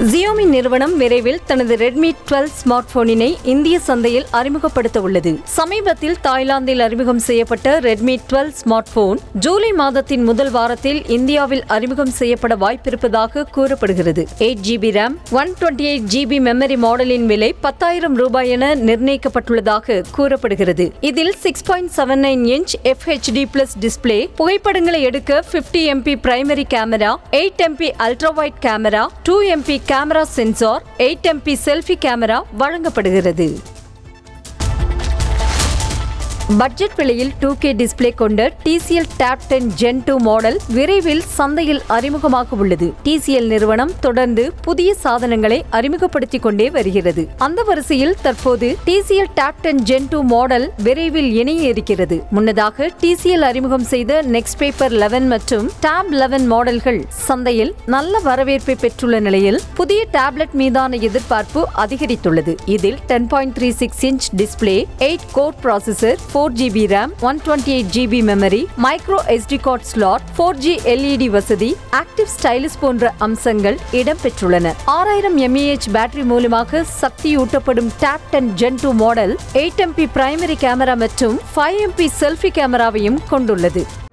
Xiaomi நிறுவனம் விரைவில் தனது ரெட்மி 12 ஸ்மார்ட் போனினை இந்திய சந்தையில் அறிமுகப்படுத்த உள்ளது சமீபத்தில் தாய்லாந்தில் அறிமுகம் செய்யப்பட்ட ரெட்மி 12 ஸ்மார்ட் போன் ஜூலை மாதத்தின் முதல் வாரத்தில் இந்தியாவில் அறிமுகம் செய்யப்பட வாய்ப்பிருப்பதாக கூறப்படுகிறது eight GB RAM one twenty eight GB memory மாடலின் விலை பத்தாயிரம் ரூபாய் என நிர்ணயிக்கப்பட்டுள்ளதாக கூறப்படுகிறது இதில் six point seven nine inch FHD plus display புகைப்படங்களை எடுக்க 50 MP primary camera eight MP ultra wide camera two MP camera sensor eight MP selfie camera வழங்கப்படுகிறது பட்ஜெட் விலையில் டூ கே டிஸ்பிளே கொண்ட TCL tab ten gen two model விரைவில் சந்தையில் அறிமுகமாக உள்ளது TCL நிறுவனம் தொடர்ந்து புதிய சாதனங்களை அறிமுகப்படுத்திக் கொண்டே வருகிறது அந்த வரிசையில் தற்போது TCL tab ten gen two model விரைவில் இணைய இருக்கிறது முன்னதாக டிசிஎல் அறிமுகம் செய்த நெக்ஸ்ட் பேப்பர் லெவன் மற்றும் டேப் லெவன் மாடல்கள் சந்தையில் நல்ல வரவேற்பை பெற்றுள்ள நிலையில் புதிய டேப்லெட் மீதான எதிர்பார்ப்பு அதிகரித்துள்ளது இதில் ten point three six inch display eight core processor four GB RAM one twenty eight GB memory micro SD card slot four G LED வசதி ஆக்டிவ் ஸ்டைலிஸ் போன்ற அம்சங்கள் இடம்பெற்றுள்ளன ஆறாயிரம் எம்ஏஹெச் பேட்டரி மூலமாக சக்தியூட்டப்படும் tab ten gen two model eight MP primary camera மற்றும் five MP selfie கேமராவையும் கொண்டுள்ளது